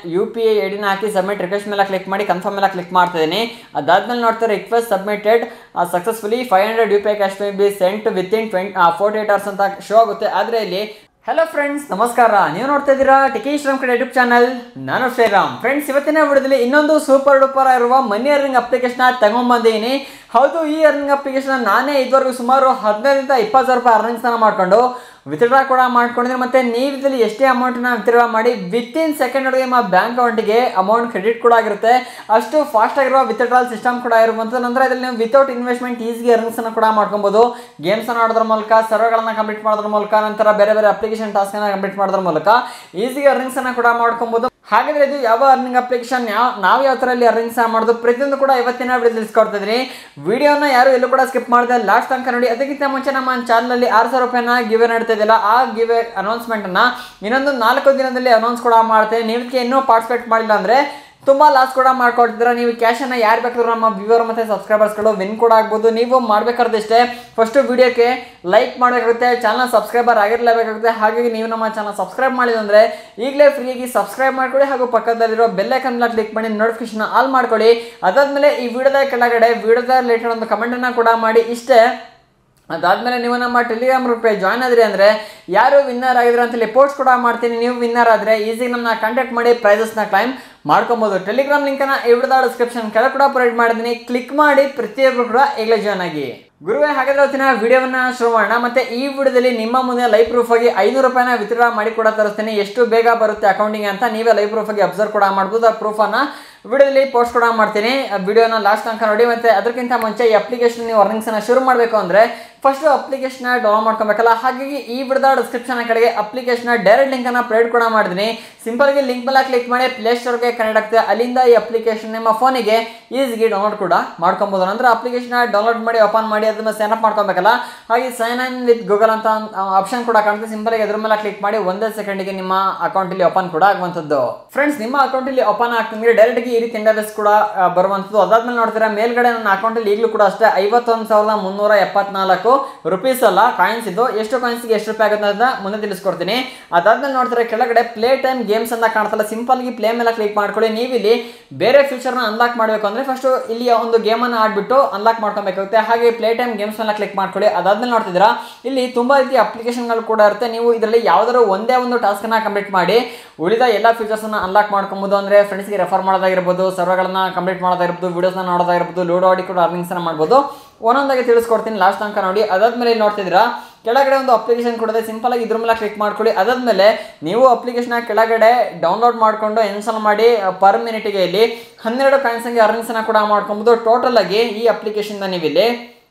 you P I ಐಡಿನ ಹಾಕಿ submit request ಮೇಲೆ ಕ್ಲಿಕ್ ಮಾಡಿ ಕನ್ಫರ್ಮ್ ಮೇಲೆ ಕ್ಲಿಕ್ ಮಾಡ್ತಾ ಇದ್ದೀನಿ ಅದಾದ್ಮೇಲೆ ನೋಡ್ತಾರೆ request submitted successfully five hundred U P I cash may be sent within twenty forty eight hours ಅಂತ ಶೋ ಆಗುತ್ತೆ ಆದರೆ ಇಲ್ಲಿ ಹಲೋ ಫ್ರೆಂಡ್ಸ್ ನಮಸ್ಕಾರ ನೀವು ನೋಡ್ತಾ ಇದ್ದೀರಾ ಟಿಕಿ ಶ್ರೀರಾಮ್ ಕಡೆ ಯೂಟ್ಯೂಬ್ ಚಾನಲ್ ನಾನು ಶ್ರೀರಾಮ್ ಫ್ರೆಂಡ್ಸ್ ಇವತ್ತಿನ ವಿಡಿಯೋದಲ್ಲಿ ಇನ್ನೊಂದು ಸೂಪರ್ ಡೂಪರ್ ಇರುವ ಮನಿ ಅರ್ನಿಂಗ್ ಅಪ್ಲಿಕೇಶನ್ ತಗೊಂಡ್ಬಂದಿದ್ದೀನಿ ಹೌದು ಈ ಅರ್ನಿಂಗ್ ಅಪ್ಲಿಕೇಶನ್ ನಾನೇ ಇದುವರೆಗೂ ಸುಮಾರು ಹದಿನೈದರಿಂದ ಇಪ್ಪತ್ತು ಸಾವಿರ ರೂಪಾಯಿ ಅರ್ನಿಂಗ್ಸ್ನ ಮಾಡ್ಕೊಂಡು ವಿತ್ಡ್ರಾ ಕೂಡ ಮಾಡ್ಕೊಂಡಿದ್ದೀನಿ ಮತ್ತು ನೀವು ಇದರಲ್ಲಿ ಎಷ್ಟೇ ಅಮೌಂಟ್ನ ವಿತ್ಡ್ರಾ ಮಾಡಿ ವಿತಿನ್ ಸೆಕೆಂಡ್ ಒಳಗೆ ನಿಮ್ಮ ಬ್ಯಾಂಕ್ ಅಕೌಂಟಿಗೆ ಅಮೌಂಟ್ ಕ್ರೆಡಿಟ್ ಕೂಡ ಆಗಿರುತ್ತೆ ಅಷ್ಟು ಫಾಸ್ಟ್ ಆಗಿರುವ ವಿತ್ಡ್ರಾಲ್ ಸಿಸ್ಟಮ್ ಕೂಡ ಇರುವಂಥದ್ದು ನಂತರ ಇದರಲ್ಲಿ ನೀವು ವಿತೌಟ್ ಇನ್ವೆಸ್ಟ್ಮೆಂಟ್ ಈಸಿಗೆ ಅರ್ನಿಂಗ್ಸನ್ನು ಕೂಡ ಮಾಡ್ಕೊಬೋದು ಗೇಮ್ಸನ್ನು ಆಡೋದ್ರ ಮೂಲಕ ಸರ್ವೆಗಳನ್ನು ಕಂಪ್ಲೀಟ್ ಮಾಡೋದ್ರ ಮೂಲಕ ನಂತರ ಬೇರೆ ಬೇರೆ ಅಪ್ಲಿಕೇಶನ್ ಟಾಸ್ಕನ್ನು ಕಂಪ್ಲೀಟ್ ಮಾಡೋದ್ರ ಮೂಲಕ ಈಸಿಗೆ ಅರ್ನಿಂಗ್ಸನ್ನು ಕೂಡ ಮಾಡ್ಕೊಬೋದು ಹಾಗಾದ್ರೆ ಇದು ಯಾವ ಅರ್ನಿಂಗ್ ಅಪ್ಲಿಕೇಶನ್ ಯಾವ ನಾವು ಯಾವ ಥರ ಇಲ್ಲಿ ಅರ್ನಿಂಗ್ಸ್ ಮಾಡೋದು ಪ್ರತಿಯೊಂದು ಕೂಡ ಇವತ್ತಿನ ವಿಡಿಯೋ ತಿಳಿಸ್ಕೊಡ್ತಾ ಇದ್ದೀನಿ ವಿಡಿಯೋನ ಯಾರು ಎಲ್ಲೂ ಕೂಡ ಸ್ಕಿಪ್ ಮಾಡಿದೆ ಲಾಸ್ಟ್ ತನಕ ನೋಡಿ ಅದಕ್ಕಿಂತ ಮುಂಚೆ ನಮ್ಮ ಚಾನಲಲ್ಲಿ ಆರು ಸಾವಿರ ರೂಪಾಯಿನ ಗಿವೆ ನಡೀತಾ ಇದೆಯಲ್ಲ ಆ ಗಿವೆ ಅನೌನ್ಸ್ಮೆಂಟನ್ನು ಇನ್ನೊಂದು ನಾಲ್ಕು ದಿನದಲ್ಲಿ ಅನೌನ್ಸ್ ಕೂಡ ಮಾಡ್ತೇನೆ ನೀವು ಇದಕ್ಕೆ ಇನ್ನೂ ಪಾರ್ಟಿಸಿಪೇಟ್ ಮಾಡಿಲ್ಲ ಅಂದರೆ ತುಂಬ ಲಾಸ್ ಕೂಡ ಮಾಡ್ಕೊಡ್ತೀರಾ ನೀವು ಕ್ಯಾಶನ್ನು ಯಾರು ಬೇಕಾದ್ರೂ ನಮ್ಮ ವ್ಯೂವರ್ ಮತ್ತು ಸಬ್ಸ್ಕ್ರೈಬರ್ಸ್ಗಳು ವಿನ್ ಕೂಡ ಆಗ್ಬೋದು ನೀವು ಮಾಡಬೇಕಾದ್ರೆ ಫಸ್ಟು ವಿಡಿಯೋಕ್ಕೆ ಲೈಕ್ ಮಾಡಬೇಕಾಗುತ್ತೆ ಚಾನಲ್ ಸಬ್ಸ್ಕ್ರೈಬರ್ ಆಗಿರಲೇಬೇಕಾಗುತ್ತೆ ಹಾಗಾಗಿ ನೀವು ನಮ್ಮ ಚಾನಲ್ ಸಬ್ಸ್ಕ್ರೈಬ್ ಮಾಡಿದಂದರೆ ಈಗಲೇ ಫ್ರೀಯಾಗಿ ಸಬ್ಸ್ಕ್ರೈಬ್ ಮಾಡ್ಕೊಳ್ಳಿ ಹಾಗೂ ಪಕ್ಕದಲ್ಲಿರೋ ಬೆಲ್ಲೈಕನ್ನ ಕ್ಲಿಕ್ ಮಾಡಿ ನೋಟಿಫಿಕೇಶನ್ ಆಲ್ ಮಾಡ್ಕೊಳ್ಳಿ ಅದಾದಮೇಲೆ ಈ ವಿಡಿಯೋದ ಕೆಳಗಡೆ ವಿಡಿಯೋದ ರಿಲೇಟೆಡ್ ಒಂದು ಕಮೆಂಟನ್ನು ಕೂಡ ಮಾಡಿ ಇಷ್ಟೇ ಅದಾದಮೇಲೆ ನೀವು ನಮ್ಮ ಟೆಲಿಗ್ರಾಮ್ ಗ್ರೂಪ್ಗೆ ಜಾಯ್ನ್ ಆದ್ರಿ ಅಂದರೆ ಯಾರು ವಿನ್ನರ್ ಆಗಿದ್ರೆ ಅಂತೇಳಿ ಪೋಸ್ಟ್ ಕೂಡ ಮಾಡ್ತೀನಿ ನೀವು ವಿನ್ನರ್ ಆದರೆ ಈಸಿಗೆ ನಮ್ಮನ್ನ ಕಾಂಟ್ಯಾಕ್ಟ್ ಮಾಡಿ ಪ್ರೈಸಸ್ನ ಕ್ಲೈಮ್ ಮಾಡ್ಕೊಬೋದು ಟೆಲಿಗ್ರಾಮ್ ಲಿಂಕನ್ನು ಈ ವಿಡಿಯೋದ ಡಿಸ್ಕ್ರಿಪ್ಷನ್ ಕೆಳಗೆ ಕೂಡ ಪ್ರೊವೈಡ್ ಮಾಡಿದ್ದೀನಿ ಕ್ಲಿಕ್ ಮಾಡಿ ಪ್ರತಿಯೊಬ್ಬರು ಕೂಡ ಈಗಲೇ ಜಾಯ್ನ್ ಆಗಿ ಗುರುವೇ ಹಾಗಾದ್ರೆ ಇವತ್ತಿನ ವಿಡಿಯೋವನ್ನ ಶುರು ಮಾಡೋಣ ಮತ್ತೆ ಈ ವಿಡಿಯೋದಲ್ಲಿ ನಿಮ್ಮ ಮುಂದೆ ಲೈವ್ ಪ್ರೂಫ್ ಆಗಿ ಐನೂರು ರೂಪಾಯಿನ ವಿತ್ಡ್ರಾ ಮಾಡಿ ಕೂಡ ತರಿಸ್ತೀನಿ ಎಷ್ಟು ಬೇಗ ಬರುತ್ತೆ ಅಕೌಂಟಿಂಗ್ ಅಂತ ನೀವೇ ಲೈವ್ ಪ್ರೂಫ್ ಆಗಿ ಅಬ್ಸರ್ವ್ ಕೂಡ ಮಾಡ್ಬೋದು ಆ ಪ್ರೂಫನ್ನು ವಿಡಿಯೋದಲ್ಲಿ ಪೋಸ್ಟ್ ಕೂಡ ಮಾಡ್ತೀನಿ ವಿಡಿಯೋನ ಲಾಸ್ಟ್ ತನಕ ನೋಡಿ ಮತ್ತೆ ಅದಕ್ಕಿಂತ ಮುಂಚೆ ಈ ಅಪ್ಲಿಕೇಶನ್ ನೀವು ಅರ್ನಿಂಗ್ಸನ್ನು ಶುರು ಮಾಡಬೇಕು ಅಂದರೆ ಫಸ್ಟ್ ಅಪ್ಲಿಕೇಶನ್ ಡೌನ್ಲೋಡ್ ಮಾಡ್ಕೊಬೇಕಲ್ಲ ಹಾಗಾಗಿ ಈ ವಿಡಿಯೋದ ಡಿಸ್ಕ್ರಿಪ್ಷನ್ ಕಡೆಗೆ ಅಪ್ಲಿಕೇಶನ್ ಡೈರೆಕ್ಟ್ ಲಿಂಕನ್ನು ಪ್ರೊವೈಡ್ ಕೂಡ ಮಾಡಿದ್ದೀನಿ ಸಿಂಪಲ್ಗೆ ಲಿಂಕ್ ಮೇಲೆ ಕ್ಲಿಕ್ ಮಾಡಿ ಪ್ಲೇಸ್ಟೋರ್ಗೆ ಕನೆಕ್ಟ್ ಆಗ್ತದೆ ಅಲ್ಲಿಂದ ಈ ಅಪ್ಲಿಕೇಶನ್ ನಿಮ್ಮ ಫೋನಿಗೆ ಈಸಿಗೆ ಡೌನ್ಲೋಡ್ ಕೂಡ ಮಾಡ್ಕೊಬೋದು ನಂತರ ಅಪ್ಲಿಕೇಶನ್ ಡೌನ್ಲೋಡ್ ಮಾಡಿ ಓಪನ್ ಮಾಡಿ ಅದನ್ನ ಸೈನ್ ಅಪ್ ಮಾಡ್ಕೊಬೇಕಲ್ಲ ಹಾಗೆ ಸೈನ್ ಇನ್ ವಿತ್ ಗೂಗಲ್ ಅಂತ ಆಪ್ಷನ್ ಕೂಡ ಕಾಣುತ್ತೆ ಸಿಂಪಲ್ ಅದ್ರ ಮೇಲೆ ಕ್ಲಿಕ್ ಮಾಡಿ ಒಂದೇ ಸೆಕೆಂಡಿಗೆ ನಿಮ್ಮ ಅಕೌಂಟ್ ಇಲ್ಲಿ ಓಪನ್ ಕೂಡ ಆಗುವಂಥದ್ದು ಫ್ರೆಂಡ್ಸ್ ನಿಮ್ಮ ಅಕೌಂಟ್ ಇಲ್ಲಿ ಓಪನ್ ಆಗ್ತಂದ್ರೆ ಡೈರೆಕ್ಟ್ ಈ ರೀತಿ ಇಂಟರ್ಫೇಸ್ ಕೂಡ ಆ, ಬರುವಂಥದ್ದು ಅದಾದ್ಮೇಲೆ ನೋಡ್ತೀರಾ ಮೇಲ್ಗಡೆ ನನ್ನ ಅಕೌಂಟ್ ಅಲ್ಲಿ ಈಗಲೂ ಕೂಡ ಅಷ್ಟೇ ಐವತ್ತೊಂದು ಸಾವಿರದ ಮುನ್ನೂರ ಎಪ್ಪತ್ನಾಲ್ಕು ರುಪೀಸ್ ಅಲ್ಲ ಕಾಯಿನ್ಸ್ ಇದು ಎಷ್ಟು ಕಾಯಿನ್ಸ್ಗೆ ಎಷ್ಟು ರೂಪಾಯಿ ಆಗುತ್ತೆ ಅಂತ ಮುಂದೆ ತಿಳಿಸ್ಕೊಡ್ತೀನಿ ಅದಾದ್ಮೇಲೆ ನೋಡ್ತಾರೆ ಕೆಳಗಡೆ ಪ್ಲೇ ಟೈಮ್ ಗೇಮ್ಸ್ ಅಂತ ಕಾಣ್ತಲ್ಲ ಸಿಂಪಲ್ ಆಗಿ ಪ್ಲೇ ಮೇಲೆ ಕ್ಲಿಕ್ ಮಾಡ್ಕೊಳ್ಳಿ ನೀವು ಇಲ್ಲಿ ಬೇರೆ ಫ್ಯೂಚರ್ನ ಅನ್ಲಾಕ್ ಮಾಡಬೇಕು ಅಂದ್ರೆ ಫಸ್ಟ್ ಇಲ್ಲಿ ಒಂದು ಗೇಮನ್ನು ಆಡ್ಬಿಟ್ಟು ಅನ್ಲಾಕ್ ಮಾಡ್ಕೊಬೇಕಾಗುತ್ತೆ ಹಾಗೆ ಪ್ಲೇ ಟೈಮ್ ಗೇಮ್ಸ್ ಮೇಲೆ ಕ್ಲಿಕ್ ಮಾಡ್ಕೊಳ್ಳಿ ಅದಾದ್ಮೇಲೆ ನೋಡ್ತಿದ್ದೀರಾ ಇಲ್ಲಿ ತುಂಬಾ ರೀತಿಯ ಅಪ್ಲಿಕೇಶನ್ಗಳು ಕೂಡ ಇರುತ್ತೆ ನೀವು ಇದರಲ್ಲಿ ಯಾವ್ದಾದ್ರು ಒಂದೇ ಒಂದು ಟಾಸ್ಕನ್ನ ಕಂಪ್ಲೀಟ್ ಮಾಡಿ ಉಳಿದ ಎಲ್ಲ ಫೀಚರ್ಸ್ನ ಅನ್ಲಾಕ್ ಮಾಡ್ಕೊಬೋದು ಅಂದ್ರೆ ಫ್ರೆಂಡ್ಸ್ಗೆ ರೆಫರ್ ಮಾಡೋದಾಗಿರ್ಬೋದು ಸರ್ವೆಗಳನ್ನ ಕಂಪ್ಲೀಟ್ ಮಾಡೋದಾಗಿರ್ಬೋದು ವಿಡಿಯೋಸ್ನ ನೋಡೋದಾಗಿರ್ಬೋದು ಲೋಡ್ ಆಡಿ ಕೂಡ ಅರ್ನಿಂಗ್ಸ್ನ ಮಾಡ್ಬೋದು ಒಂದೊಂದಾಗಿ ತಿಳಿಸ್ಕೊಡ್ತೀನಿ ಲಾಸ್ಟ್ ತನಕ ನೋಡಿ ಅದಾದ್ಮೇಲೆ ಇಲ್ಲಿ ನೋಡ್ತಿದ್ದೀರಾ ಕೆಳಗಡೆ ಒಂದು ಅಪ್ಲಿಕೇಶನ್ ಕೊಡದೆ ಸಿಂಪಲ್ ಆಗಿ ಇದ್ರ ಮೇಲೆ ಕ್ಲಿಕ್ ಮಾಡ್ಕೊಳ್ಳಿ ಅದಾದ್ಮೇಲೆ ನೀವು ಅಪ್ಲಿಕೇಶನ್ ಕೆಳಗಡೆ ಡೌನ್ಲೋಡ್ ಮಾಡಿಕೊಂಡು ಇನ್ಸ್ಟಾಲ್ ಮಾಡಿ ಪರ್ ಮಿನಿಟ್ಗೆ ಇಲ್ಲಿ ಹನ್ನೆರಡು ಕಾಯಿನ್ಸ್ಗೆ ಅರ್ನಿಂಗ್ಸ್ನ ಕೂಡ ಮಾಡ್ಕೊಬೋದು ಟೋಟಲ್ ಆಗಿ ಈ ಅಪ್ಲಿಕೇಶನ್ ನೀವು ಇಲ್ಲಿ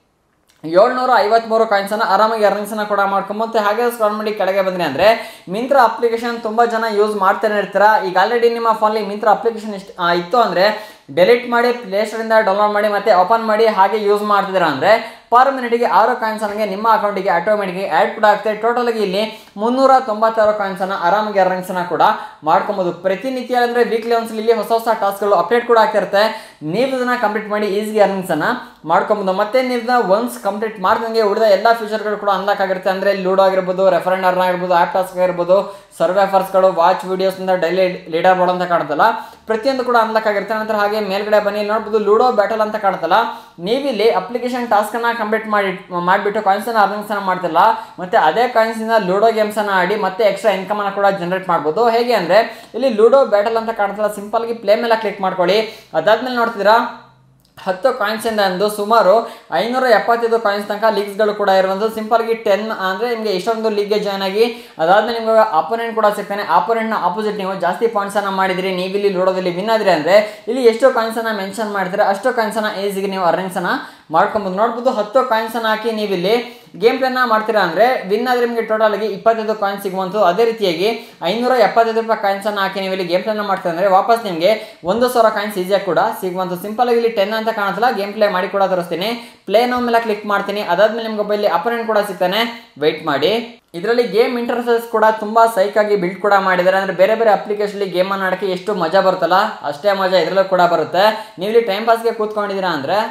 ಏಳ್ನೂರ ಐವತ್ಮೂರು ಕಾಯಿನ್ಸನ್ನು ಆರಾಮಾಗಿ ಅರ್ನಿಂಗ್ಸನ್ನು ಕೂಡ ಮಾಡ್ಕೊಂಬೋದು ಮತ್ತೆ ಹಾಗೆ ಸ್ಕ್ರಾಲ್ ಮಾಡಿ ಕೆಳಗೆ ಬಂದ್ರಿ ಅಂದರೆ ಮಿಂತ್ರ ಅಪ್ಲಿಕೇಶನ್ ತುಂಬ ಜನ ಯೂಸ್ ಮಾಡ್ತಾನೆ ಇರ್ತೀರ ಈಗ ಆಲ್ರೆಡಿ ನಿಮ್ಮ ಫೋನಲ್ಲಿ ಮಿಂತ್ರ ಅಪ್ಲಿಕೇಶನ್ ಇಷ್ಟು ಆ, ಇತ್ತು ಅಂದರೆ ಡೆಲೀಟ್ ಮಾಡಿ ಪ್ಲೇಸ್ಟೋರಿಂದ ಡೌನ್ಲೋಡ್ ಮಾಡಿ ಮತ್ತೆ ಓಪನ್ ಮಾಡಿ ಹಾಗೆ ಯೂಸ್ ಮಾಡ್ತಿದ್ದೀರಾ ಅಂದರೆ ಪರ್ ಮಿನಿಟ್ಗೆ ಆರು ಕಾಯಿನ್ಸನ್ಗೆ ನಿಮ್ಮ ಅಕೌಂಟಿಗೆ ಆಟೋಮೆಟಿಕ್ ಆ್ಯಡ್ ಕೂಡ ಆಗ್ತದೆ ಟೋಟಲ್ ಆಗಿ ಇಲ್ಲಿ ಮುನ್ನೂರ ತೊಂಬತ್ತಾರು ಕಾಯಿನ್ಸನ್ನು ಆರಾಮಾಗಿ ಅರ್ನಿಂಗ್ಸನ್ನು ಕೂಡ ಮಾಡ್ಕೊಬೋದು ಪ್ರತಿನಿತ್ಯ ಅಂದರೆ ವೀಕ್ಲಿ ಒಂದ್ಸಲ ಇಲ್ಲಿ ಹೊಸ ಹೊಸ ಟಾಸ್ಕ್ಗಳು ಅಪ್ಡೇಟ್ ಕೂಡ ಆಗ್ತಿರುತ್ತೆ ನೀವು ಇದನ್ನ ಕಂಪ್ಲೀಟ್ ಮಾಡಿ ಈಸಿಗೆ ಅರ್ನಿಂಗ್ಸನ್ನು ಮಾಡ್ಕೊಬೋದು ಮತ್ತೆ ನೀವು ಒನ್ಸ್ ಕಂಪ್ಲೀಟ್ ಮಾಡ್ದಂಗೆ ಉಳಿದ ಎಲ್ಲ ಫೀಚರ್ಗಳು ಕೂಡ ಅನ್ಲಾಕ್ ಆಗಿರುತ್ತೆ ಅಂದರೆ ಲೂಡೋ ಆಗಿರ್ಬೋದು ರೆಫರೆಂಡ್ ಅರ್ನ್ ಆಗಿರ್ಬೋದು ಆ್ಯಪ್ ಟಾಸ್ಕ್ ಆಗಿರ್ಬೋದು ಸರ್ವೆ ಫರ್ಸ್ಗಳು ವಾಚ್ ವೀಡಿಯೋಸ್ನಿಂದ ಡೈಲಿ ಲೀಡರ್ ಬೋರ್ಡ್ ಅಂತ ಕಾಣುತ್ತಲ್ಲ ಪ್ರತಿಯೊಂದು ಕೂಡ ಅನ್ಲಾಕ್ ಆಗಿರುತ್ತೆ ನಂತರ ಹಾಗೆ ಮೇಲ್ಗಡೆ ಬನ್ನಿ ಇಲ್ಲಿ ನೋಡ್ಬೋದು ಲೂಡೋ ಬ್ಯಾಟಲ್ ಅಂತ ಕಾಣುತ್ತಲ್ಲ ನೀವಿಲ್ಲಿ ಅಪ್ಲಿಕೇಶನ್ ಟಾಸ್ಕನ್ನು ಕಂಪ್ಲೀಟ್ ಮಾಡಿ ಮಾಡಿಬಿಟ್ಟು ಕಾಯಿನ್ಸನ್ನು ಅರ್ನಿಂಗ್ಸನ್ನು ಮಾಡ್ತಿಲ್ಲ ಮತ್ತೆ ಅದೇ ಕಾಯಿನ್ಸಿಂದ ಲೂಡೋ ಗೇಮ್ಸನ್ನು ಆಡಿ ಮತ್ತೆ ಎಕ್ಸ್ಟ್ರಾ ಇನ್ಕಮನ್ನು ಕೂಡ ಜನರೇಟ್ ಮಾಡ್ಬೋದು ಹೇಗೆ ಅಂದರೆ ಇಲ್ಲಿ ಲೂಡೋ ಬ್ಯಾಟಲ್ ಅಂತ ಕಾಣುತ್ತಲ್ಲ ಸಿಂಪಲ್ಗೆ ಪ್ಲೇ ಮೇಲೆ ಕ್ಲಿಕ್ ಮಾಡ್ಕೊಳ್ಳಿ ಅದಾದ್ಮೇಲೆ ನೋಡ್ತಿದ್ದೀರಾ ಹತ್ತು ಕಾಯಿನ್ಸಿಂದ ಅಂದು ಸುಮಾರು ಐನೂರ ಎಪ್ಪತ್ತೈದು ಕಾಯಿನ್ಸ್ ತನಕ ಲೀಗ್ಸ್ಗಳು ಕೂಡ ಇರುವಂಥದ್ದು ಸಿಂಪಲ್ಗಿ ಟೆನ್ ಅಂದರೆ ನಿಮಗೆ ಇಷ್ಟೊಂದು ಲೀಗ್ಗೆ ಜಾಯ್ನ್ ಆಗಿ ಅದಾದ್ಮೇಲೆ ನಿಮಗೆ ಅಪೋನೆಂಟ್ ಕೂಡ ಸಿಗ್ತಾನೆ ಅಪೋನೆಂಟ್ನ ಆಪೋಸಿಟ್ ನೀವು ಜಾಸ್ತಿ ಪಾಯಿಂಟ್ಸನ್ನು ಮಾಡಿದಿರಿ ನೀವು ಇಲ್ಲಿ ಲೂಡೋದಲ್ಲಿ ವಿನ್ ಆದ್ರಿ ಅಂದರೆ ಇಲ್ಲಿ ಎಷ್ಟು ಕಾಯಿನ್ಸನ್ನು ಮೆನ್ಷನ್ ಮಾಡ್ತೀರಾ ಅಷ್ಟು ಕಾಯಿನ್ಸನ್ನು ಈಸಿಗೆ ನೀವು ಅರ್ನಿಂಗ್ಸನ್ನು ಮಾಡ್ಕೊಬೋದು ನೋಡ್ಬೋದು ಹತ್ತು ಕಾಯಿನ್ಸನ್ನು ಹಾಕಿ ನೀವು ಇಲ್ಲಿ ಗೇಮ್ ಪ್ಲೇನ ಮಾಡ್ತೀರಾ ಅಂದರೆ ವಿನ್ ಆದರೆ ನಿಮಗೆ ಟೋಟಲ್ ಆಗಿ ಇಪ್ಪತ್ತೈದು ಕಾಯಿನ್ ಸಿಗುವಂಥದ್ದು ಅದೇ ರೀತಿಯಾಗಿ ಐನೂರ ಎಪ್ಪತ್ತೈದು ರೂಪಾಯಿ ಕಾಯಿನ್ಸನ್ನು ಹಾಕಿ ನೀವು ಇಲ್ಲಿ ಗೇಮ್ ಪ್ಲೇನ ಮಾಡ್ತೀರಾ ಅಂದರೆ ವಾಪಸ್ ನಿಮಗೆ ಒಂದು ಸಾವಿರ ಕಾಯಿನ್ಸ್ ಈಸಿಯಾಗಿ ಕೂಡ ಸಿಗುವಂಥದ್ದು ಸಿಂಪಲ್ ಆಗಿ ಇಲ್ಲಿ ಟೆನ್ ಅಂತ ಕಾಣುತ್ತಲ್ಲ ಗೇಮ್ ಪ್ಲೇ ಮಾಡಿ ಕೂಡ ತೋರಿಸ್ತೀನಿ ಪ್ಲೇ ನೋ ಮೇಲೆ ಕ್ಲಿಕ್ ಮಾಡ್ತೀನಿ ಅದಾದ್ಮೇಲೆ ನಿಮ್ಗೆ ಒಬ್ಬ ಇಲ್ಲಿ ಅಪೋನೆಂಟ್ ಕೂಡ ಸಿಗ್ತಾನೆ ವೆಯ್ಟ್ ಮಾಡಿ ಇದರಲ್ಲಿ ಗೇಮ್ ಇಂಟರ್ಫೇಸ್ ಕೂಡ ತುಂಬಾ ಸೈಕ್ ಆಗಿ ಬಿಲ್ಡ್ ಕೂಡ ಮಾಡಿದ್ದಾರೆ ಅಂದ್ರೆ ಬೇರೆ ಬೇರೆ ಅಪ್ಲಿಕೇಶನ್ ಗೇಮ್ ಅನ್ನ ಆಡಕ್ಕೆ ಎಷ್ಟು ಮಜಾ ಬರುತ್ತಲ್ಲ ಅಷ್ಟೇ ಮಜಾ ಇದರಲ್ಲೂ ಕೂಡ ಬರುತ್ತೆ ನೀವು ಇಲ್ಲಿ ಟೈಮ್ ಪಾಸ್ಗೆ ಕೂತ್ಕೊಂಡಿದ್ದೀರಾ ಅಂದ್ರೆ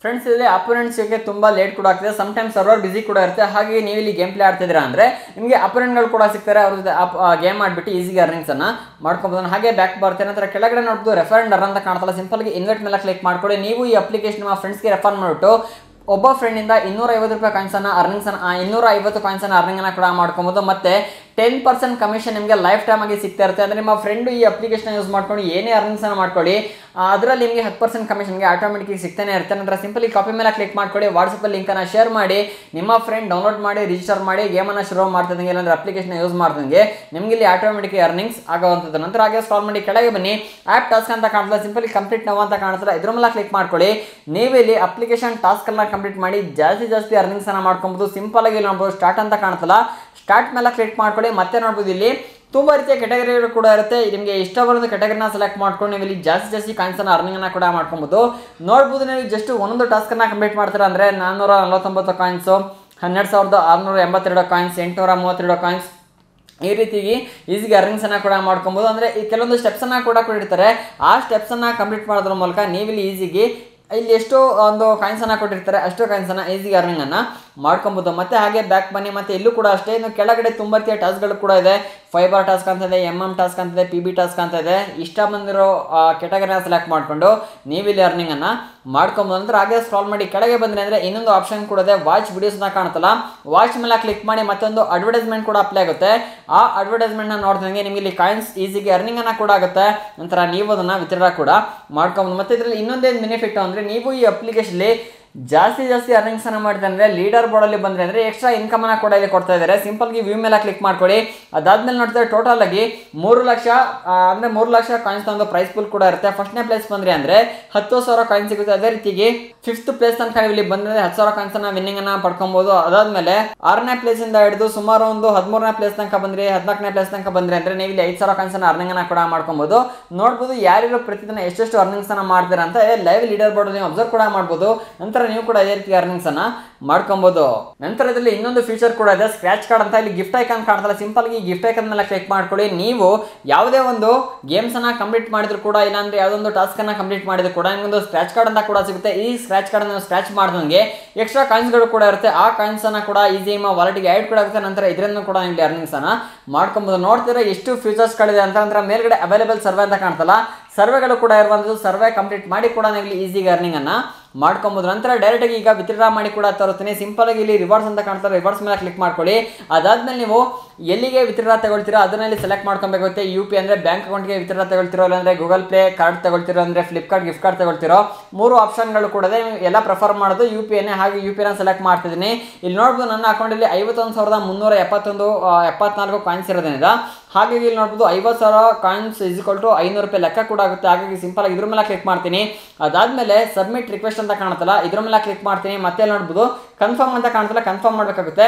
ಫ್ರೆಂಡ್ಸ್ ಇಲ್ಲಿ ಅಪೋನೆಂಟ್ಸ್ಗೆ ತುಂಬ ಲೇಟ್ ಕೂಡ ಆಗ್ತದೆ ಟೈಮ್ಸ್ ಸರ್ವರ್ ಬಿಸಿ ಕೂಡ ಇರುತ್ತೆ ಹಾಗೆ ನೀವು ಇಲ್ಲಿ ಗೇಮ್ ಪ್ಲೇ ಆಡ್ತಿದ್ದೀರಾ ಅಂದರೆ ನಿಮಗೆ ಅಪೋನೆಂಟ್ಗಳು ಕೂಡ ಸಿಗ್ತಾರೆ ಅವ್ರ ಜೊತೆ ಗೇಮ್ ಮಾಡಿಬಿಟ್ಟು ಈಸಿಗೆ ಅರ್ನಿಂಗ್ಸನ್ನು ಮಾಡ್ಕೊಬೋದು ಹಾಗೆ ಬ್ಯಾಕ್ ಬರ್ತೇನೆ ನಂತರ ಕೆಳಗಡೆ ನೋಡ್ಬೋದು ರೆಫರ್ ಅಂಡ್ ಅಂತ ಕಾಣ್ತಲ್ಲ ಸಿಂಪಲ್ಗೆ ಇನ್ವೈಟ್ ಮೇಲೆ ಕ್ಲಿಕ್ ಮಾಡ್ಕೊಳ್ಳಿ ನೀವು ಈ ಅಪ್ಲಿಕೇಶನ್ ನಿಮ್ಮ ಫ್ರೆಂಡ್ಸ್ಗೆ ರೆಫರ್ ಮಾಡಿಬಿಟ್ಟು ಒಬ್ಬ ಫ್ರೆಂಡಿಂದ ಇನ್ನೂರ ಐವತ್ತು ರೂಪಾಯಿ ಕಾಯಿನ್ಸನ್ನು ಅರ್ನಿಂಗ್ಸನ್ನು ಇನ್ನೂರ ಐವತ್ತು ಕಾಯಿನ್ಸನ್ನು ಅರ್ನಿಂಗನ್ನು ಕೂಡ ಮಾಡ್ಕೊಬೋದು ಮತ್ತು ಟೆನ್ ಪರ್ಸೆಂಟ್ ಕಮಿಷನ್ ನಿಮಗೆ ಲೈಫ್ ಟೈಮ್ ಆಗಿ ಸಿಗ್ತಾ ಇರುತ್ತೆ ಅಂದರೆ ನಿಮ್ಮ ಫ್ರೆಂಡು ಈ ಅಪ್ಲಿಕೇಶನ್ ಯೂಸ್ ಮಾಡ್ಕೊಂಡು ಏನೇ ಅರ್ನಿಂಗ್ಸನ್ನು ಮಾಡ್ಕೊಳ್ಳಿ ಅದರಲ್ಲಿ ನಿಮಗೆ ಹತ್ತು ಪರ್ಸೆಂಟ್ ಕಮಿಷನ್ಗೆ ಆಟೋಮೆಟಿಕ್ ಸಿಗ್ತಾನೆ ಇರುತ್ತೆ ನಂತರ ಸಿಂಪಲಿ ಕಾಪಿ ಮೇಲೆ ಕ್ಲಿಕ್ ಮಾಡ್ಕೊಳ್ಳಿ ವಾಟ್ಸಪ್ಪಲ್ಲಿ ಲಿಂಕನ್ನು ಶೇರ್ ಮಾಡಿ ನಿಮ್ಮ ಫ್ರೆಂಡ್ ಡೌನ್ಲೋಡ್ ಮಾಡಿ ರಿಜಿಸ್ಟರ್ ಮಾಡಿ ಗೇಮನ್ನು ಶುರು ಮಾಡ್ತಿದ್ದಂಗೆ ಇಲ್ಲಾಂದ್ರೆ ಅಪ್ಲಿಕೇಶನ್ ಯೂಸ್ ಮಾಡ್ದಂಗೆ ನಿಮಗೆ ಇಲ್ಲಿ ಆಟೋಮೆಟಿಕ್ ಅರ್ನಿಂಗ್ಸ್ ಆಗುವಂಥದ್ದು ನಂತರ ಹಾಗೆ ಸ್ಟಾಲ್ ಮಾಡಿ ಕೆಳಗೆ ಬನ್ನಿ ಆ್ಯಪ್ ಟಾಸ್ಕ್ ಅಂತ ಕಾಣ್ತದೆ ಸಿಂಪಲಿ ಕಂಪ್ಲೀಟ್ ನಾವು ಅಂತ ಕಾಣ್ತದೆ ಇದ್ರ ಮೇಲೆ ಕ್ಲಿಕ್ ಮಾಡ್ಕೊಳ್ಳಿ ನೀವು ಇಲ್ಲಿ ಅಪ್ಲಿಕೇಶನ್ ಟಾಸ್ಕನ್ನು ಕಂಪ್ಲೀಟ್ ಮಾಡಿ ಜಾಸ್ತಿ ಜಾಸ್ತಿ ಅರ್ನಿಂಗ್ಸನ್ನು ಮಾಡ್ಕೊಬೋದು ಸಿಂಪಲ್ ಆಗಿ ನೋಡ್ಬೋದು ಸ್ಟಾರ್ಟ್ ಅಂತ ಕಾಣ್ತಲ್ಲ ಸ್ಟಾರ್ಟ್ ಮೇಲೆ ಕ್ಲಿಕ್ ಮಾಡ್ಕೊಳ್ಳಿ ಮತ್ತೆ ನೋಡ್ಬೋದು ಇಲ್ಲಿ ತುಂಬ ರೀತಿಯ ಕೆಟಗರಿಗಳು ಕೂಡ ಇರುತ್ತೆ ನಿಮಗೆ ಇಷ್ಟ ಬರೋದು ಕೆಟಗರಿನ ಸೆಲೆಕ್ಟ್ ಮಾಡ್ಕೊಂಡು ನೀವು ಇಲ್ಲಿ ಜಾಸ್ತಿ ಜಾಸ್ತಿ ಕಾಯಿನ್ಸನ್ನು ಅರ್ನಿಂಗನ್ನು ಕೂಡ ಮಾಡ್ಕೊಬೋದು ನೋಡ್ಬೋದು ನೀವು ಜಸ್ಟ್ ಒಂದೊಂದು ಟಾಸ್ಕನ್ನು ಕಂಪ್ಲೀಟ್ ಮಾಡ್ತೀರಾ ಅಂದರೆ ನಾನ್ನೂರ ನಲವತ್ತೊಂಬತ್ತು ಕಾಯಿನ್ಸು ಹನ್ನೆರಡು ಸಾವಿರದ ಆರುನೂರ ಎಂಬತ್ತೆರಡು ಕಾಯಿನ್ಸ್ ಎಂಟುನೂರ ಮೂವತ್ತೆರಡು ಕಾಯಿನ್ಸ್ ಈ ರೀತಿಗೆ ಈಸಿಗೆ ಅರ್ನಿಂಗ್ಸನ್ನು ಕೂಡ ಮಾಡ್ಕೊಬೋದು ಅಂದರೆ ಈ ಕೆಲವೊಂದು ಸ್ಟೆಪ್ಸನ್ನು ಕೂಡ ಕೊಟ್ಟಿರ್ತಾರೆ ಆ ಸ್ಟೆಪ್ಸನ್ನು ಕಂಪ್ಲೀಟ್ ಮಾಡೋದ್ರ ಮೂಲಕ ನೀವಿಲ್ಲಿ ಈಸಿಗೆ ಇಲ್ಲಿ ಎಷ್ಟು ಒಂದು ಕಾಯಿನ್ಸನ್ನು ಕೊಟ್ಟಿರ್ತಾರೆ ಅಷ್ಟು ಕಾಯಿನ್ಸನ್ನು ಈಸಿಗೆ ಅರ್ನಿಂಗನ್ನು ಮಾಡ್ಕೊಬೋದು ಮತ್ತು ಹಾಗೆ ಬ್ಯಾಕ್ ಬನ್ನಿ ಮತ್ತು ಇಲ್ಲೂ ಕೂಡ ಅಷ್ಟೇ ಇನ್ನು ಕೆಳಗಡೆ ತುಂಬ ರೀತಿಯ ಟಾಸ್ಕ್ಗಳು ಕೂಡ ಇದೆ ಫೈಬರ್ ಟಾಸ್ಕ್ ಅಂತ ಇದೆ ಎಮ್ ಎಮ್ ಟಾಸ್ಕ್ ಅಂತ ಇದೆ ಪಿ ಬಿ ಟಾಸ್ಕ್ ಅಂತ ಇದೆ ಇಷ್ಟ ಬಂದಿರೋ ಕೆಟಗರಿನ ಸೆಲೆಕ್ಟ್ ಮಾಡಿಕೊಂಡು ನೀವಿಲ್ಲಿ ಅರ್ನಿಂಗನ್ನು ಮಾಡ್ಕೊಬೋದು ನಂತರ ಹಾಗೆ ಸ್ಕ್ರಾಲ್ ಮಾಡಿ ಕೆಳಗೆ ಬಂದರೆ ಅಂದರೆ ಇನ್ನೊಂದು ಆಪ್ಷನ್ ಕೂಡ ಇದೆ ವಾಚ್ ವಿಡಿಯೋಸ್ನ ಕಾಣುತ್ತಲ್ಲ ವಾಚ್ ಮೇಲೆ ಕ್ಲಿಕ್ ಮಾಡಿ ಮತ್ತೊಂದು ಅಡ್ವರ್ಟೈಸ್ಮೆಂಟ್ ಕೂಡ ಅಪ್ಲೈ ಆಗುತ್ತೆ ಆ ಅಡ್ವರ್ಟೈಸ್ಮೆಂಟ್ನ ನೋಡ್ದಂಗೆ ನಿಮಗೆ ಇಲ್ಲಿ ಕಾಯಿನ್ಸ್ ಈಸಿಗೆ ಅರ್ನಿಂಗನ್ನು ಕೂಡ ಆಗುತ್ತೆ ನಂತರ ನೀವು ಅದನ್ನು ವಿತ್ಡ್ರಾ ಕೂಡ ಮಾಡ್ಕೊಬೋದು ಮತ್ತು ಇದರಲ್ಲಿ ಇನ್ನೊಂದೇನು ಬೆನಿಫಿಟ್ ಅಂದರೆ ನೀವು ಈ ಅಪ್ಲಿಕೇಶನ್ಲಿ ಜಾಸ್ತಿ ಜಾಸ್ತಿ ಅರ್ನಿಂಗ್ಸ್ ಅನ್ನ ಮಾಡಿದ್ರೆ ಅಂದರೆ ಲೀಡರ್ ಬೋರ್ಡಲ್ಲಿ ಬಂದರೆ ಅಂದರೆ ಎಕ್ಸ್ಟ್ರಾ ಇನ್ಕಮ್ ಅನ್ನ ಕೂಡ ಇಲ್ಲಿ ಕೊಡ್ತಾ ಇದ್ದಾರೆ ಸಿಂಪಲ್ಗೆ ವ್ಯೂ ಮೇಲೆ ಕ್ಲಿಕ್ ಮಾಡ್ಕೊಳ್ಳಿ ಅದಾದ್ಮೇಲೆ ನೋಡ್ತಾರೆ ಟೋಟಲ್ ಆಗಿ ಮೂರು ಲಕ್ಷ ಆ, ಅಂದ್ರೆ ಮೂರು ಲಕ್ಷ ಕಾಯಿನ್ಸ್ ಒಂದು ಪ್ರೈಸ್ ಪೂಲ್ ಕೂಡ ಇರುತ್ತೆ ಫಸ್ಟ್ನೇ ಪ್ಲೇಸ್ ಬಂದ್ರೆ ಅಂದ್ರೆ ಹತ್ತು ಸಾವಿರ ಕಾಯಿನ್ ಸಿಗುತ್ತೆ ಅದೇ ರೀತಿಗೆ ಫಿಫ್ತ್ ಪ್ಲೇಸ್ ತನಕ ನೀವು ಇಲ್ಲಿ ಬಂದ್ರೆ ಹತ್ತು ಸಾವಿರ ಕಾಯಿನ್ಸ್ ಅನ್ನ ವಿನ್ನಿಂಗ್ ಅನ್ನ ಪಡ್ಕೊಬಹುದು ಅದಾದ್ಮೇಲೆ ಆರನೇ ಪ್ಲೇಸ್ ಇಂದ ಹಿಡಿದು ಸುಮಾರು ಒಂದು ಹದಿಮೂರನೇ ಪ್ಲೇಸ್ ತನಕ ಬಂದ್ರೆ ಹದಿನಾಲ್ಕನೇ ಪ್ಲೇಸ್ ತನಕ ಬಂದ್ರೆ ಅಂದ್ರೆ ನೀವು ಇಲ್ಲಿ ಐದು ಸಾವಿರ ಕಾಯಿನ್ಸ್ ಅನ್ನ ಅರ್ನಿಂಗ್ ಅನ್ನ ಕೂಡ ಮಾಡ್ಕೊಬಹುದು ನೋಡ್ಬೋದು ಯಾರ್ಯಾರು ಪ್ರತಿದಿನ ಎಷ್ಟೆಷ್ಟು ಅರ್ನಿಂಗ್ಸ್ ಅನ್ನ ಮಾಡ್ತಾರೆ ಅಂತ ಲೈವ್ ಲೀಡರ್ ಬೋರ್ಡ್ ನೀವು ಅಬ್ಸರ್ವ್ ಕೂಡ ಮಾಡ್ಬೋದು ನಂತರ ನೀವು ಕೂಡ ಅದೇ ರೀತಿ ಅರ್ನಿಂಗ್ಸ್ ಅನ್ನ ಮಾಡ್ಕೊಬಹುದು ನಂತರ ಇದರಲ್ಲಿ ಇನ್ನೊಂದು ಫೀಚರ್ ಕೂಡ ಇದೆ ಸ್ಕ್ರಾಚ್ ಕಾರ್ಡ್ ಅಂತ ಇಲ್ಲಿ ಗಿಫ್ಟ್ ಐಕಾನ್ ಕಾಣ್ತಲ್ಲ ಸಿಂಪಲ್ ಆಗಿ ಗಿಫ್ಟ್ ಐಕಾನ್ ಮೇಲೆ ಕ್ಲಿಕ್ ಮಾಡ್ಕೊಳ್ಳಿ ನೀವು ಯಾವುದೇ ಒಂದು ಗೇಮ್ಸ್ ಅನ್ನ ಕಂಪ್ಲೀಟ್ ಮಾಡಿದ್ರು ಕೂಡ ಇಲ್ಲಾಂದ್ರೆ ಯಾವುದೊಂದು ಟಾಸ್ಕ್ ಅನ್ನ ಕಂಪ್ಲೀಟ್ ಮಾಡಿದ್ರು ಕೂಡ ನಿಮ್ಗೊಂದು ಸ್ಕ್ರಾಚ್ ಕಾರ್ಡ್ ಅಂತ ಕೂಡ ಸಿಗುತ್ತೆ ಈ ಸ್ಕ್ರಾಚ್ ಕಾರ್ಡ್ ಅನ್ನು ಸ್ಕ್ರಾಚ್ ಮಾಡಿದಂಗೆ ಎಕ್ಸ್ಟ್ರಾ ಕಾಯಿನ್ಸ್ಗಳು ಕೂಡ ಇರುತ್ತೆ ಆ ಕಾಯಿನ್ಸ್ ಅನ್ನ ಕೂಡ ಈಸಿ ನಿಮ್ಮ ವಾಲೆಟ್ಗೆ ಆ್ಯಡ್ ಕೂಡ ಆಗುತ್ತೆ ನಂತರ ಇದರಿಂದ ಕೂಡ ನೀವು ಅರ್ನಿಂಗ್ಸ್ ಅನ್ನ ಮಾಡ್ಕೊಬಹುದು ನೋಡ್ತೀರಾ ಎಷ್ಟು ಫೀಚರ್ಸ್ ಗಳಿದೆ ಅಂತ ನಂತರ ಮೇಲ್ಗಡೆ ಅವೈಲೇಬಲ್ ಸರ್ವೆ ಅಂತ ಕಾಣ್ತಲ್ಲ ಸರ್ವೆಗಳು ಕೂಡ ಇರುವಂಥದ್ದು ಸರ್ವೆ ಕಂಪ್ಲೀಟ್ ಮಾಡಿ ಕೂಡ ನೀವು ಇಲ್ಲಿ ಈಸಿಗೆ ಅರ್ನಿಂಗ್ ಅನ್ನ ಮಾಡ್ಕೊಬೋದು ನಂತರ ಡೈರೆಕ್ಟ್ ಆಗಿ ಈಗ ವಿತ್ಡ್ರಾ ಮಾಡಿ ಕೂಡ ತರುತ್ತೀನಿ ಸಿಂಪಲ್ ಆಗಿ ಇಲ್ಲಿ ರಿವಾರ್ಡ್ಸ್ ಅಂತ ಕಾಣ್ತಾರೆ ರಿವಾರ್ಡ್ಸ್ ಮೇಲೆ ಕ್ಲಿಕ್ ಮಾಡ್ಕೊಳ್ಳಿ ಅದಾದ್ಮೇಲೆ ನೀವು ಎಲ್ಲಿಗೆ ವಿತ್ಡ್ರಾ ತಗೊಳ್ತೀರೋ ಅದನ್ನಲ್ಲಿ ಸೆಲೆಕ್ಟ್ ಮಾಡ್ಕೊಬೇಕಾಗುತ್ತೆ ಯು ಪಿ ಅಂದರೆ ಬ್ಯಾಂಕ್ ಅಕೌಂಟ್ಗೆ ವಿತ್ಡ್ರಾ ತಗೊಳ್ತಿರೋ ಇಲ್ಲಾಂದ್ರೆ ಗೂಗಲ್ ಪೇ ಕಾರ್ಡ್ ತಗೊಳ್ತಿರೋ ಅಂದರೆ ಫ್ಲಿಪ್ಕಾರ್ಟ್ ಗಿಫ್ಟ್ ಕಾರ್ಡ್ ತಗೊಳ್ತಿರೋ ಮೂರು ಆಪ್ಷನ್ಗಳು ಕೂಡ ಇದೆ ನೀವು ಎಲ್ಲ ಪ್ರಿಫರ್ ಮಾಡೋದು ಯು ಪಿ ಎನ್ನೇ ಹಾಗೆ ಯು ಪಿ ನ ಸೆಲೆಕ್ಟ್ ಮಾಡ್ತಿದ್ದೀನಿ ಇಲ್ಲಿ ನೋಡ್ಬೋದು ನನ್ನ ಅಕೌಂಟಲ್ಲಿ ಐವತ್ತೊಂದು ಸಾವಿರದ ಮುನ್ನೂರ ಎಪ್ಪತ್ತೊಂದು ಆ, ಎಪ್ಪತ್ನಾಲ್ಕು ಕಾಯಿನ್ಸ್ ಇರೋದ್ರಿಂದ ಹಾಗಾಗಿ ಇಲ್ಲಿ ನೋಡ್ಬೋದು ಐವತ್ತು ಸಾವಿರ ಕಾಯಿನ್ಸ್ ಇಸ್ಕೊಲ್ ಟು ಐನೂರು ರೂಪಾಯಿ ಲೆಕ್ಕ ಕೂಡ ಆಗುತ್ತೆ ಹಾಗಾಗಿ ಸಿಂಪಲ್ ಆಗಿ ಇದ್ರ ಮೇಲೆ ಕ್ಲಿಕ್ ಮಾಡ್ತೀನಿ ಅದಾದ್ಮೇಲೆ ಸಬ್ಮಿಟ್ ರಿಕ್ವೆಸ್ಟ್ ಅಂತ ಕಾಣುತ್ತಲ್ಲ ಇದ್ರ ಮೇಲೆ ಕ್ಲಿಕ್ ಮಾಡ್ತೀನಿ ಮತ್ತೆ ನೋಡ್ಬೋದು ಕನ್ಫರ್ಮ್ ಅಂತ ಕಾಣುತ್ತಲ್ಲ ಕನ್ಫರ್ಮ್ ಮಾಡಬೇಕಾಗುತ್ತೆ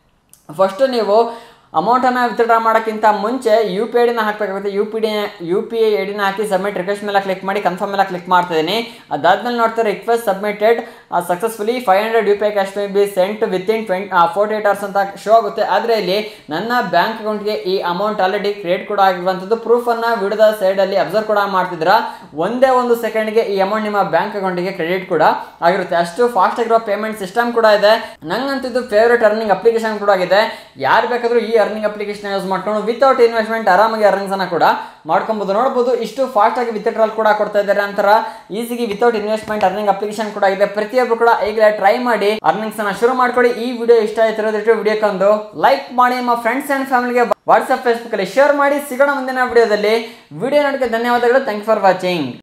ಫಸ್ಟ್ ನೀವು ಅಮೌಂಟನ್ನು ವಿತ್ಡ್ರಾ ಮಾಡೋಕ್ಕಿಂತ ಮುಂಚೆ ಯು ಪಿ ಐ ಡಿನ ಹಾಕಬೇಕಾಗುತ್ತೆ U P D U P I I ಡಿನ ಹಾಕಿ ಸಬ್ಮಿಟ್ ರಿಕ್ವೆಸ್ಟ್ ಮೇಲೆ ಕ್ಲಿಕ್ ಮಾಡಿ ಕನ್ಫರ್ಮ್ ಮೇಲೆ ಕ್ಲಿಕ್ ಮಾಡ್ತಿದ್ದೀನಿ ಅದಾದ್ಮೇಲೆ ನೋಡ್ತಾರೆ request submitted successfully five hundred U P I cash may be sent within twenty forty eight hours ಅಂತ ಶೋ ಆಗುತ್ತೆ ಆದರೆ ಇಲ್ಲಿ ನನ್ನ ಬ್ಯಾಂಕ್ ಅಕೌಂಟ್ಗೆ ಈ ಅಮೌಂಟ್ ಆಲ್ರೆಡಿ ಕ್ರಿಯೇಟ್ ಕೂಡ ಆಗಿರುವಂಥದ್ದು ಪ್ರೂಫನ್ನು ವಿಡಿಯೋದ ಸೈಡಲ್ಲಿ ಅಬ್ಸರ್ವ್ ಕೂಡ ಮಾಡ್ತಿದ್ರ ಒಂದೇ ಒಂದು ಸೆಕೆಂಡ್ಗೆ ಈ ಅಮೌಂಟ್ ನಿಮ್ಮ ಬ್ಯಾಂಕ್ ಅಕೌಂಟಿಗೆ ಕ್ರೆಡಿಟ್ ಕೂಡ ಆಗಿರುತ್ತೆ ಅಷ್ಟು ಫಾಸ್ಟ್ ಆಗಿರೋ ಪೇಮೆಂಟ್ ಸಿಸ್ಟಮ್ ಕೂಡ ಇದೆ ನಂಗಂತೂ ಇದು ಫೇವ್ರೇಟ್ ಅರ್ನಿಂಗ್ ಅಪ್ಲಿಕೇಶನ್ ಕೂಡ ಆಗಿದೆ ಯಾರು ಬೇಕಾದರೂ ಈ ಅರ್ನಿಂಗ್ ಅಪ್ಲಿಕೇಶನ್ ಯೂಸ್ ಮಾಡ್ಕೊಂಡು ವಿತೌಟ್ ಇನ್ವೆಸ್ಟ್ಮೆಂಟ್ ಆರಾಮಾಗಿ ಅರ್ನಿಂಗ್ಸ್ ಅನ್ನ ಕೂಡ ಮಾಡ್ಕೊಬಹುದು ನೋಡ್ಬೋದು ಇಷ್ಟು ಫಾಸ್ಟ್ ಆಗಿ ವಿತ್ಡ್ರಾಲ್ ಕೂಡ ಕೊಡ್ತಾ ಇದ್ದಾರೆ ನಂತರ ಈಸಿಗೆ ವಿತೌಟ್ ಇನ್ವೆಸ್ಟ್ಮೆಂಟ್ ಅರ್ನಿಂಗ್ ಅಪ್ಲಿಕೇಶನ್ ಕೂಡ ಇದೆ ಪ್ರತಿಯೊಬ್ಬರು ಕೂಡ ಈಗಲೇ ಟ್ರೈ ಮಾಡಿ ಅರ್ನಿಂಗ್ಸ್ ಅನ್ನ ಶುರು ಮಾಡ್ಕೊಳ್ಳಿ ಈ ವಿಡಿಯೋ ಇಷ್ಟ ಆಯ್ತಿರೋದಿಟ್ಟು ವಿಡಿಯೋಕ್ಕೊಂದು ಲೈಕ್ ಮಾಡಿ ನಿಮ್ಮ ಫ್ರೆಂಡ್ಸ್ ಅಂಡ್ ಫ್ಯಾಮಿಲಿಗೆ ವಾಟ್ಸ್ಆಪ್ ಫೇಸ್ಬುಕ್ ಅಲ್ಲಿ ಶೇರ್ ಮಾಡಿ ಸಿಗೋಣ ಮುಂದಿನ ವಿಡಿಯೋದಲ್ಲಿ ವಿಡಿಯೋ ನೋಡಕ್ಕೆ ಧನ್ಯವಾದಗಳು ಥ್ಯಾಂಕ್ ಫಾರ್ ವಾಚಿಂಗ್